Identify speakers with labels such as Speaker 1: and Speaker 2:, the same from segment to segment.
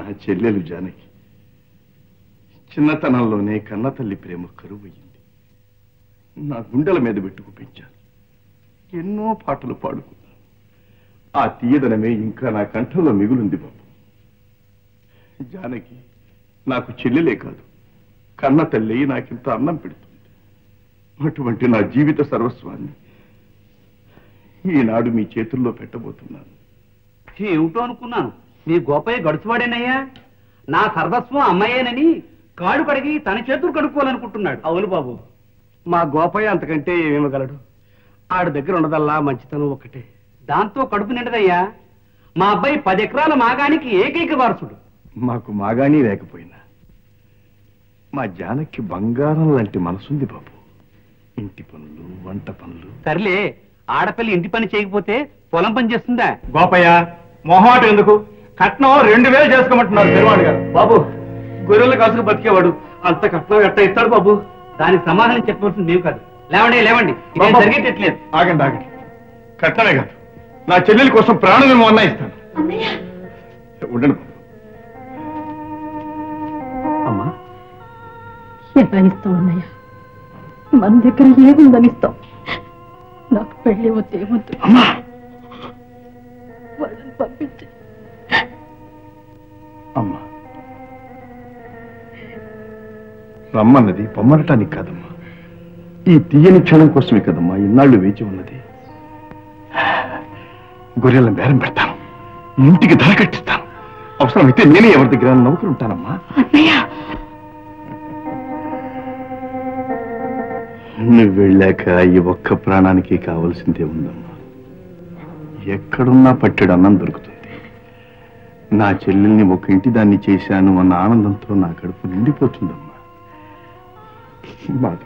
Speaker 1: చెల్లెలు జానకి చిన్నతనంలోనే కన్న తల్లి ప్రేమ కరువయ్యింది నా గుండెల మీద పెట్టుకు పెంచాను ఎన్నో పాటలు పాడుకున్నాను ఆ తీయదనమే ఇంకా నా కంఠంలో మిగులుంది బాబు జానకి నాకు చెల్లెలే కాదు కన్న తల్లి నాకింత అన్నం పెడుతుంది అటువంటి నా జీవిత సర్వస్వాన్ని ఈనాడు మీ చేతుల్లో పెట్టబోతున్నాను
Speaker 2: ఏమిటో అనుకున్నాను మీ గోపయ్య గడుచువాడేనయ్యా నా సర్వస్వం అమ్మాయేనని కాడు కడిగి తన చేతులు కడుక్కోవాలనుకుంటున్నాడు
Speaker 3: అవును బాబు మా గోపయ్య అంతకంటే ఏమివ్వగలడు ఆడి దగ్గర ఉన్నదల్లా మంచితనం ఒకటే
Speaker 2: దాంతో కడుపు నిండదయ్యా మా అబ్బాయి పది ఎకరాల మాగానికి ఏకైక వారసుడు
Speaker 1: మాకు మాగానీ లేకపోయినా మా జానకి బంగారం లాంటి మనసుంది బాబు ఇంటి పనులు వంట పనులు
Speaker 2: సర్లే ఆడపిల్ల ఇంటి పని చేయకపోతే పొలం పని చేస్తుందా
Speaker 3: గోపయ్య మొహమాట ఎందుకు కట్నం రెండు వేలు చేసుకోమంటున్నారు పెరువాడు గారు బాబు గొర్రెలు కాసుకు బతికేవాడు అంత కట్నం ఎట్ట ఇస్తాడు బాబు
Speaker 2: దానికి సమాధానం చెప్పవలసింది మేము కాదు లేవండి లేవండి ఇదేం
Speaker 1: బాబు,
Speaker 2: జరిగేటట్లేదు
Speaker 1: ఆగండి ఆగండి కట్టమే కాదు నా చెల్లెల కోసం ప్రాణమేమో అన్నా ఇస్తాను ఉండండి బాబు.
Speaker 3: అమ్మా
Speaker 4: ఎలా ఇస్తాం అన్నయ్య మన దగ్గర ఏముందని ఇస్తాం నాకు పెళ్లి వద్దు ఏమొద్దు వాళ్ళని పంపించి
Speaker 1: అమ్మా రమ్మన్నది పొమ్మనటానికి కాదమ్మా ఈ తీయని క్షణం కోసమే కదమ్మా ఇన్నాళ్ళు వేచి ఉన్నది గొర్రెలను బేరం పెడతాను ఇంటికి ధర కట్టిస్తాను అవసరమైతే నేనే ఎవరి దగ్గర నౌకరు ఉంటానమ్మా నువ్వు వెళ్ళాక ఈ ఒక్క ప్రాణానికి కావలసిందే ఉందమ్మా ఎక్కడున్నా పట్టెడు అన్నం దొరుకుతుంది నా చెల్లెల్ని ఒక ఇంటి దాన్ని చేశాను అన్న ఆనందంతో నా కడుపు నిండిపోతుందమ్మా బాధ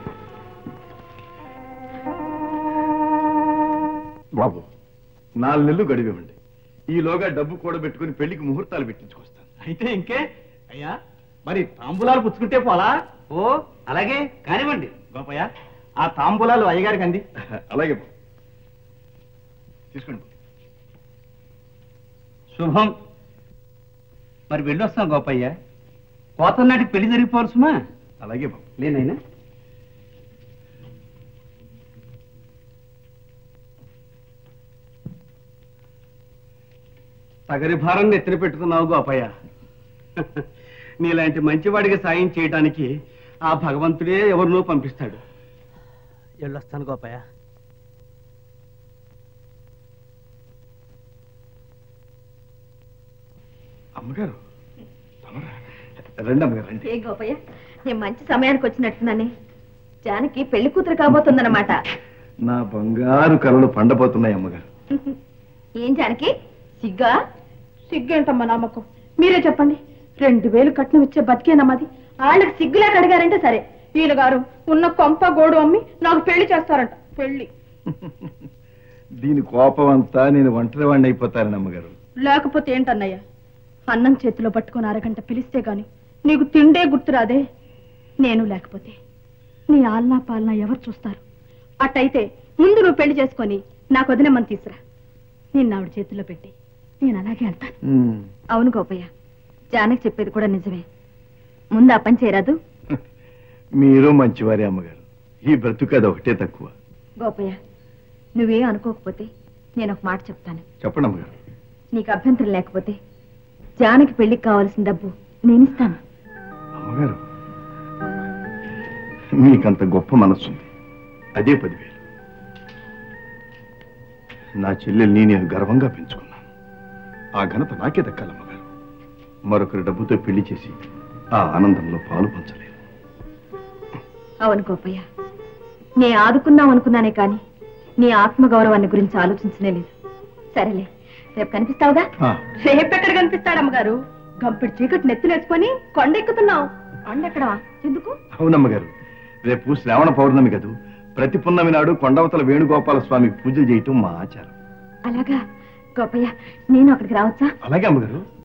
Speaker 1: బాబు నాలుగు నెలలు గడివేవండి ఈలోగా డబ్బు కూడబెట్టుకుని పెళ్లికి ముహూర్తాలు పెట్టించుకొస్తాను
Speaker 3: అయితే ఇంకే అయ్యా మరి తాంబూలాలు పుచ్చుకుంటే పోలా
Speaker 2: ఓ అలాగే కానివ్వండి
Speaker 3: గోపయ్య ఆ తాంబూలాలు అయ్యగారికి అంది
Speaker 1: అలాగే బాబు తీసుకోండి
Speaker 2: శుభం మరి వెళ్ళొస్తాం గోపయ్య కోత నాటికి పెళ్లి జరిగిపోవలసుమా
Speaker 1: అలాగే బాబు
Speaker 2: లేనైనా
Speaker 3: తగరి భారం నెత్తిన పెట్టుకున్నావు గోపయ్య నీలాంటి మంచివాడికి సాయం చేయడానికి ఆ భగవంతుడే ఎవరినో పంపిస్తాడు వెళ్ళొస్తాను గోపయ్య
Speaker 1: అమ్మగారు తమరా? రండి అమ్మగారు రండి
Speaker 5: ఏ గోపయ్య నేను మంచి సమయానికి వచ్చినట్టున్నానే జానకి పెళ్లి కూతురు కాబోతుందన్నమాట
Speaker 1: నా బంగారు కలలు పండబోతున్నాయి అమ్మగారు
Speaker 5: ఏం జానకి సిగ్గా
Speaker 4: సిగ్గేంటమ్మా నమ్మకం మీరే చెప్పండి రెండు వేలు కట్నం ఇచ్చే బతికేనమ్మది వాళ్ళకి సిగ్గులేక అడిగారంటే సరే వీళ్ళు గారు ఉన్న కొంప గోడు అమ్మి నాకు పెళ్లి చేస్తారంట పెళ్లి
Speaker 1: దీని కోపం అంతా నేను ఒంటరి వాడిని అయిపోతానని అమ్మగారు
Speaker 4: లేకపోతే ఏంటన్నయ్య అన్నం చేతిలో పట్టుకొని అరగంట పిలిస్తే గాని నీకు తిండే గుర్తురాదే నేను లేకపోతే నీ ఆలనా పాలనా ఎవరు చూస్తారు అట్టయితే ముందు నువ్వు పెళ్లి చేసుకొని నాకు వదిలేమని తీసురా నిన్న ఆవిడ చేతిలో పెట్టి నేను అలాగే వెళ్తాను
Speaker 5: అవును గోపయ్య జానకి చెప్పేది కూడా నిజమే ముందు ఆ పని చేయరాదు
Speaker 1: మీరు మంచివారే అమ్మగారు ఈ బ్రతుకది ఒకటే తక్కువ
Speaker 5: గోపయ్య నువ్వేం అనుకోకపోతే నేను ఒక మాట చెప్తాను
Speaker 1: చెప్పండి అమ్మగారు
Speaker 5: నీకు అభ్యంతరం లేకపోతే జానకి పెళ్లికి కావాల్సిన డబ్బు నేనిస్తాను
Speaker 1: అమ్మగారు మీకంత గొప్ప మనస్సుంది అదే పదివేలు నా చెల్లెల్ని నేను గర్వంగా పెంచుకున్నాను ఆ ఘనత నాకే దక్కాలమ్మగారు మరొకరి డబ్బుతో పెళ్లి చేసి ఆ ఆనందంలో పాలు పంచలేదు
Speaker 5: అవును గోపయ్య నే ఆదుకుందాం అనుకున్నానే కానీ నీ ఆత్మగౌరవాన్ని గురించి ఆలోచించనే లేదు సరేలే రేపు కనిపిస్తావుగా
Speaker 1: ఆ,
Speaker 4: రేపెక్కడ కనిపిస్తాడమ్మగారు గంపెడు చీకటి నెత్తినేసుకొని కొండ ఎక్కుతున్నావు
Speaker 5: అండెక్కడవా ఎందుకు
Speaker 1: అవునమ్మగారు రేపు శ్రావణ పౌర్ణమి కదూ ప్రతి పున్నమి నాడు కొండవతల వేణుగోపాల స్వామికి పూజలు చేయటం మా ఆచారం
Speaker 5: అలాగా గోపయ్య నేను అక్కడికి రావచ్చా
Speaker 1: అలాగే అమ్మగారు